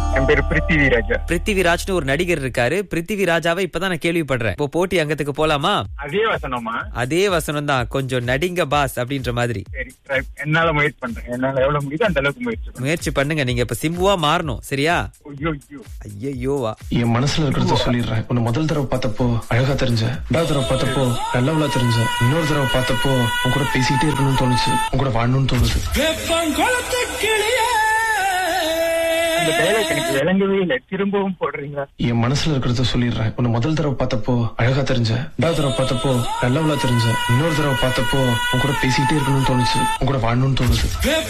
என் பேரு பிருத்திவி ராஜா பிருத்திவிராஜ்னு ஒரு நடிகர் இருக்காரு பிருத்திவிராஜாவை இப்பதான் நான் கேள்விப்படுறேன் இப்போ போட்டி அங்கத்துக்கு போலாமா அதே வசனமா அதே வசனம் தான் கொஞ்சம் நடிங்க பாஸ் அப்படின்ற மாதிரி சரி try. என்னால முயற்சி பண்றேன் என்னால எவ்வளவு முடியுதோ அந்த அளவுக்கு முயற்சி பண்றேன் முயற்சி பண்ணுங்க நீங்க இப்ப சிம்புவா மாறணும் சரியா ஐயோ ஐயோ ஐயோவா என் மனசுல இருக்கிறத சொல்லிடுறேன் உன்னை முதல் தடவை பார்த்தப்போ அழகா தெரிஞ்ச ரெண்டாவது தடவை பார்த்தப்போ நல்லவளா தெரிஞ்ச இன்னொரு தடவை பார்த்தப்போ உன் கூட பேசிக்கிட்டே இருக்கணும்னு தோணுச்சு உன் கூட வாழணும்னு தோணுது அந்த டைலாக் எனக்கு விளங்கவே இல்லை திரும்பவும் போடுறீங்களா என் மனசுல இருக்கிறத சொல்லிடுறேன் உன்னை முதல் தடவை பார்த்தப்போ அழகா தெரிஞ்ச ரெண்டாவது தடவை பார்த்தப்போ நல்லவளா தெரிஞ்ச இன்னொரு தடவை பார்த்தப்போ உன் கூட பேசிக்கிட்டே இருக்கணும்னு தோணுச்சு உன் கூட வாழணும்னு தோணுது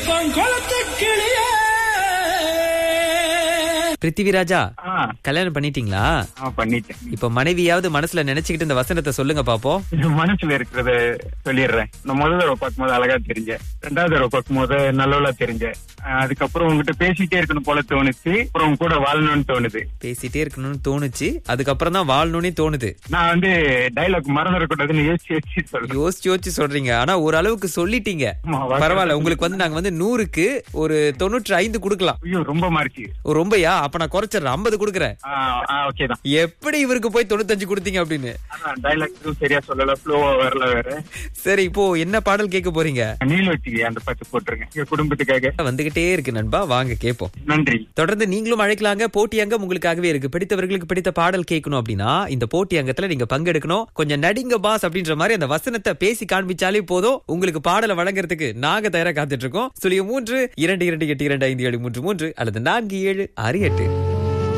பிருத்திவிராஜா ஆ கல்யாணம் பண்ணிட்டீங்களா ஆ பண்ணிட்டேன் இப்ப மனைவியாவது மனசுல நினைச்சுக்கிட்டு இந்த வசனத்தை சொல்லுங்க பாப்போம் என் மனசுல இருக்கிறத சொல்லிடுறேன் நான் முதல் தடவை பார்க்கும்போது அழகா தெரிஞ்சேன் ரெண்டாவது தடவை பார்க்கும்போது நல்லவளா தெரிஞ்சேன் ஆஹ் அதுக்கப்புறம் உங்ககிட்ட பேசிட்டே இருக்கணும் போல தோணுச்சு அப்புறம் உங்க கூட வாழணும்னு தோணுது பேசிட்டே இருக்கணும்னு தோணுச்சு அதுக்கப்புறம் தான் வாழணும்னு தோணுது நான் வந்து டைலாக் மறந்துடக்கூடாதுன்னு யோசிச்சு யோசிச்சு சொல்றேன் யோசிச்சு யோசிச்சு சொல்றீங்க ஆனா ஓரளவுக்கு சொல்லிட்டீங்க ஆமா, வாழ்க்கை- பரவாயில்ல உங்களுக்கு வந்து நாங்க வந்து நூறுக்கு ஒரு தொண்ணூற்றி ஐந்து கொடுக்கலாம் ஐயோ ரொம்ப மாறிச்சு ஓ, ரொம்பயா அப்ப நான் குறைச்சிடுறேன் ஐம்பது கொடுக்குறேன் ஓகே தான் எப்படி இவருக்கு போய் தொண்ணூத்தஞ்சு கொடுத்தீங்க அப்படின்னு ஆனா டைலாக் எதுவும் சரியா சொல்லல ஃப்ளோவா வரல வேற சரி இப்போ என்ன பாடல் கேட்க போறீங்க நீல் வச்சு அந்த பாட்டு போட்டுருங்க எங்க குடும்பத்துக்காக வந்துகிட்டே இருக்கு நண்பா வாங்க கேப்போம் நன்றி தொடர்ந்து நீங்களும் அழைக்கலாங்க போட்டி அங்கம் உங்களுக்காகவே இருக்கு பிடித்தவர்களுக்கு பிடித்த பாடல் கேட்கணும் அப்படின்னா இந்த போட்டி அங்கத்துல நீங்க பங்கெடுக்கணும் கொஞ்சம் நடிங்க பாஸ் அப்படின்ற மாதிரி அந்த வசனத்தை பேசி காண்பிச்சாலே போதும் உங்களுக்கு பாடலை வழங்குறதுக்கு நாங்க தயாரா காத்துட்டு இருக்கோம் சுழியம் மூன்று இரண்டு இரண்டு எட்டு இரண்டு ஐந்து ஏழு மூன்று மூன்று அல்லது நான்கு ஏழு ஆறு எட்டு